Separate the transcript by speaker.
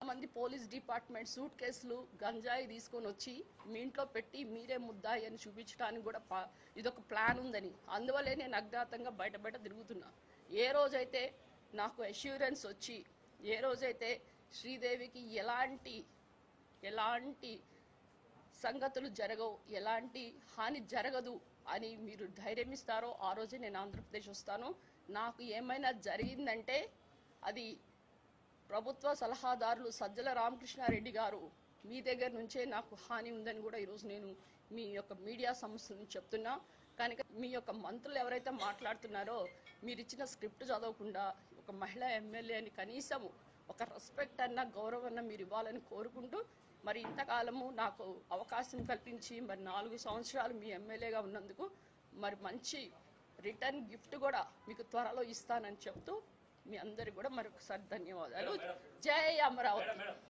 Speaker 1: మంది police department suit కేసులు గంజాయి తీసుకొని వచ్చి మీ ఇంట్లో పెట్టి మీరే ముద్దాయి అని చూపించడానికి కూడా పా- ఇదొక ప్లాన్ ఉందని అందువల్లే నేను అజ్ఞాతంగా బయట బయట తిరుగుతున్నా ఏ రోజైతే నాకు అష్యూరెన్స్ వచ్చి ఏ రోజైతే శ్రీదేవికి ఎలాంటి ఎలాంటి సంగతులు జరగవు ఎలాంటి హాని జరగదు అని మీరు ధైర్యం ఇస్తారో ఆ రోజే నేను ఆంధ్రప్రదేశ్ వస్తాను నాకు ఏమైనా జరిగిందంటే అది ప్రభుత్వ సలహాదారులు సజ్జల రామకృష్ణారెడ్డి గారు మీ దగ్గర నుంచే నాకు హాని ఉందని కూడా ఈరోజు నేను మీ యొక్క మీడియా సంస్థలను చెప్తున్నా కనుక మీ యొక్క మంత్రులు ఎవరైతే మాట్లాడుతున్నారో మీరు ఇచ్చిన స్క్రిప్ట్ చదవకుండా ఒక మహిళా ఎమ్మెల్యే అని కనీసం ఒక రెస్పెక్ట్ అన్న గౌరవం అన్న మీరు ఇవ్వాలని కోరుకుంటూ మరి ఇంతకాలము నాకు అవకాశం కల్పించి మరి నాలుగు సంవత్సరాలు మీ ఎమ్మెల్యేగా ఉన్నందుకు మరి మంచి రిటర్న్ గిఫ్ట్ కూడా మీకు త్వరలో ఇస్తానని చెప్తూ మీ అందరికి కూడా మరొకసారి ధన్యవాదాలు జై అమరావతి